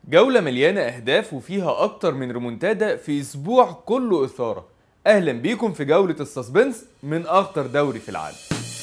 جولة مليانة أهداف وفيها أكتر من ريمونتادا في أسبوع كله إثارة أهلا بيكم في جولة السسبنس من أخطر دوري في العالم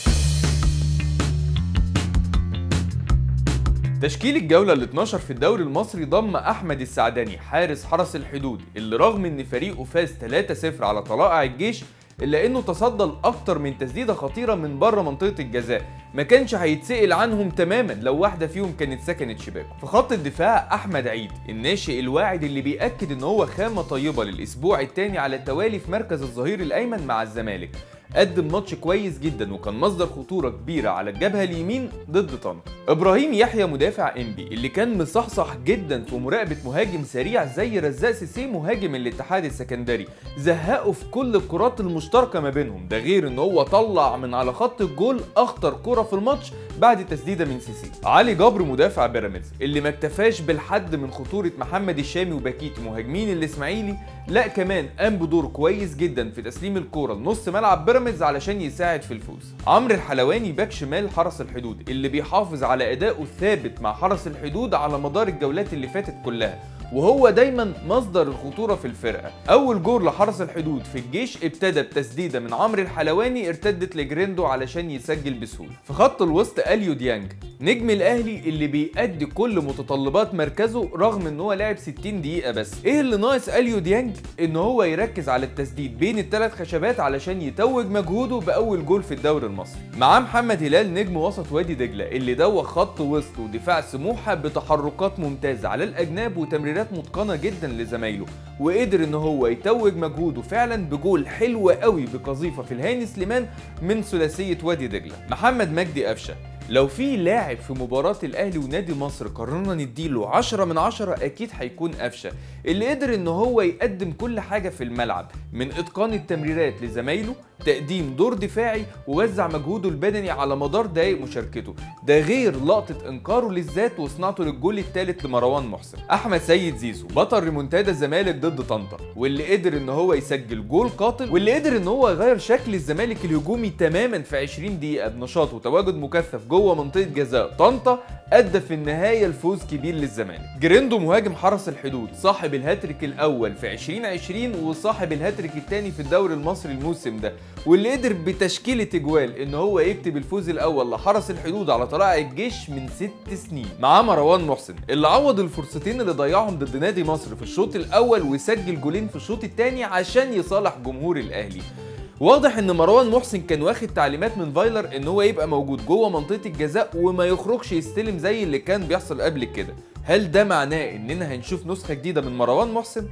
تشكيل الجولة ال 12 في الدوري المصري ضم أحمد السعداني حارس حرس الحدود اللي رغم إن فريقه فاز 3-0 على طلائع الجيش إلا إنه تصدى لأكتر من تسديدة خطيرة من بره منطقة الجزاء ما كانش هيتسأل عنهم تماما لو واحدة فيهم كانت سكنت شباكه في خط الدفاع أحمد عيد الناشئ الواعد اللي بيأكد إن هو خامة طيبة للأسبوع الثاني على التوالي في مركز الظهير الأيمن مع الزمالك قدم ماتش كويس جدا وكان مصدر خطوره كبيره على الجبهه اليمين ضد طنطا ابراهيم يحيى مدافع انبي اللي كان مصحصح جدا في مراقبه مهاجم سريع زي رزاق سيسي مهاجم الاتحاد السكندري زهقه في كل الكرات المشتركه ما بينهم ده غير ان هو طلع من على خط الجول اخطر كره في الماتش بعد تسديده من سيسي علي جبر مدافع بيراميدز اللي ما اكتفاش بالحد من خطوره محمد الشامي وباكيت مهاجمين الاسماعيلي لا كمان قام بدور كويس جدا في تسليم الكوره لنص ملعب بيراميدز علشان يساعد في الفوز عمرو الحلواني باك شمال حرس الحدود اللي بيحافظ على ادائه الثابت مع حرس الحدود على مدار الجولات اللي فاتت كلها وهو دايما مصدر الخطوره في الفرقه اول جول لحرس الحدود في الجيش ابتدى بتسديده من عمرو الحلواني ارتدت لجريندو علشان يسجل بسهوله في خط الوسط اليو ديانج نجم الاهلي اللي بيأدي كل متطلبات مركزه رغم ان هو لعب 60 دقيقه بس ايه اللي ناقص اليو ديانج ان هو يركز على التسديد بين الثلاث خشبات علشان يتوج مجهوده باول جول في الدوري المصري معاه محمد هلال نجم وسط وادي دجله اللي دوخ خط وسط ودفاع سموحه بتحركات ممتازه على الاجناب وتمريرات متقنه جدا لزمايله وقدر ان هو يتوج مجهوده فعلا بجول حلو قوي بقذيفه في الهاني سليمان من ثلاثيه وادي دجله محمد مجدي قفشه لو في لاعب في مباراة الأهلي ونادي مصر قررنا نديله 10 من 10 أكيد هيكون قفشة اللي قدر إن هو يقدم كل حاجة في الملعب من إتقان التمريرات لزمايله تقديم دور دفاعي ووزع مجهوده البدني على مدار دقايق مشاركته ده غير لقطة إنكاره للذات وصناعته للجول الثالث لمروان محسن أحمد سيد زيزو بطل ريمونتادا الزمالك ضد طنطا واللي قدر إن هو يسجل جول قاتل واللي قدر إن هو يغير شكل الزمالك الهجومي تماما في 20 دقيقة بنشاط وتواجد مكثف جوه منطقة جزاء طنطا ادى في النهايه لفوز كبير للزمالك جريندو مهاجم حرس الحدود صاحب الهاتريك الاول في 2020 وصاحب الهاتريك الثاني في الدوري المصري الموسم ده واللي قدر بتشكيله اجوال ان هو يكتب الفوز الاول لحرس الحدود على طلائع الجيش من ست سنين معاه مروان محسن اللي عوض الفرصتين اللي ضيعهم ضد نادي مصر في الشوط الاول وسجل جولين في الشوط الثاني عشان يصالح جمهور الاهلي واضح ان مروان محسن كان واخد تعليمات من فايلر ان هو يبقى موجود جوه منطقه الجزاء وما يخرجش يستلم زي اللي كان بيحصل قبل كده هل ده معناه اننا هنشوف نسخه جديده من مروان محسن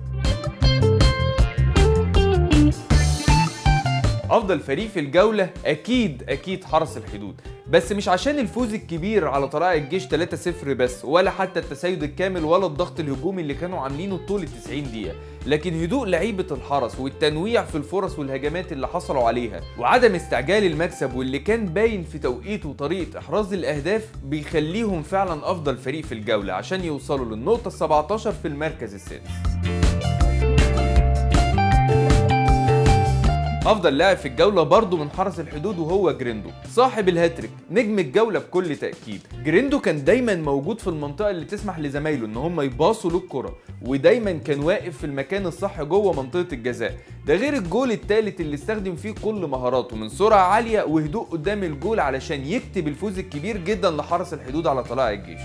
افضل فريق في الجوله اكيد اكيد حرس الحدود بس مش عشان الفوز الكبير على طلائع الجيش 3-0 بس ولا حتى التسيد الكامل ولا الضغط الهجومي اللي كانوا عاملينه طول ال 90 دقيقة لكن هدوء لعيبة الحرس والتنويع في الفرص والهجمات اللي حصلوا عليها وعدم استعجال المكسب واللي كان باين في توقيت وطريقة احراز الاهداف بيخليهم فعلا افضل فريق في الجولة عشان يوصلوا للنقطة 17 في المركز السادس افضل لاعب في الجوله برضه من حرس الحدود وهو جريندو صاحب الهاتريك نجم الجوله بكل تاكيد جريندو كان دايما موجود في المنطقه اللي تسمح لزمايله ان هم يباصوا له الكره ودايما كان واقف في المكان الصح جوه منطقه الجزاء ده غير الجول الثالث اللي استخدم فيه كل مهاراته من سرعه عاليه وهدوء قدام الجول علشان يكتب الفوز الكبير جدا لحرس الحدود على طلائع الجيش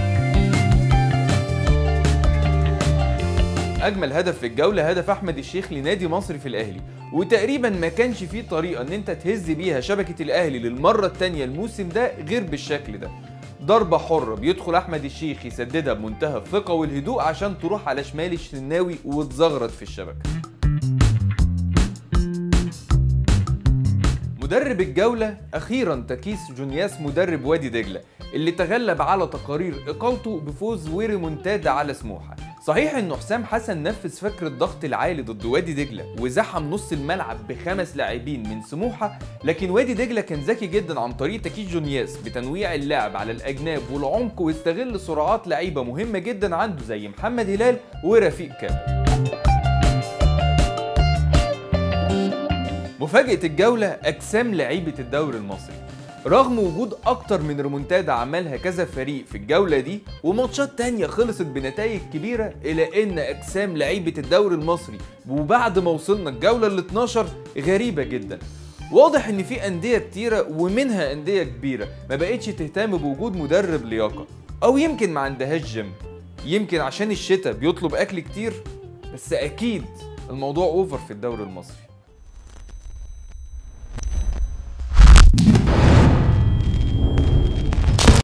اجمل هدف في الجوله هدف احمد الشيخ لنادي مصر في الاهلي وتقريبا ما كانش فيه طريقه ان انت تهز بيها شبكه الاهلي للمره الثانيه الموسم ده غير بالشكل ده ضربة حرة بيدخل أحمد الشيخ يسددها بمنتهى الثقة والهدوء عشان تروح على شمال الشناوي وتزغرط في الشبكة. مدرب الجولة أخيرا تكيس جونياس مدرب وادي دجلة اللي تغلب على تقارير إقالته بفوز وريمونتادا على سموحة صحيح انه حسام حسن نفذ فكر الضغط العالي ضد وادي دجله وزحم نص الملعب بخمس لاعبين من سموحه لكن وادي دجله كان ذكي جدا عن طريق تكيس جونياس بتنويع اللعب على الاجناب والعمق واستغل سرعات لعيبه مهمه جدا عنده زي محمد هلال ورفيق كامل مفاجأة الجولة أجسام لعيبة الدوري المصري رغم وجود اكتر من ريمونتادا عملها كذا فريق في الجولة دي وماتشات تانية خلصت بنتائج كبيرة الى ان اجسام لعيبة الدوري المصري وبعد ما وصلنا الجولة ال 12 غريبة جدا واضح ان في اندية كتيرة ومنها اندية كبيرة ما بقتش تهتم بوجود مدرب لياقة او يمكن ما عندهاش جيم يمكن عشان الشتاء بيطلب اكل كتير بس اكيد الموضوع اوفر في الدوري المصري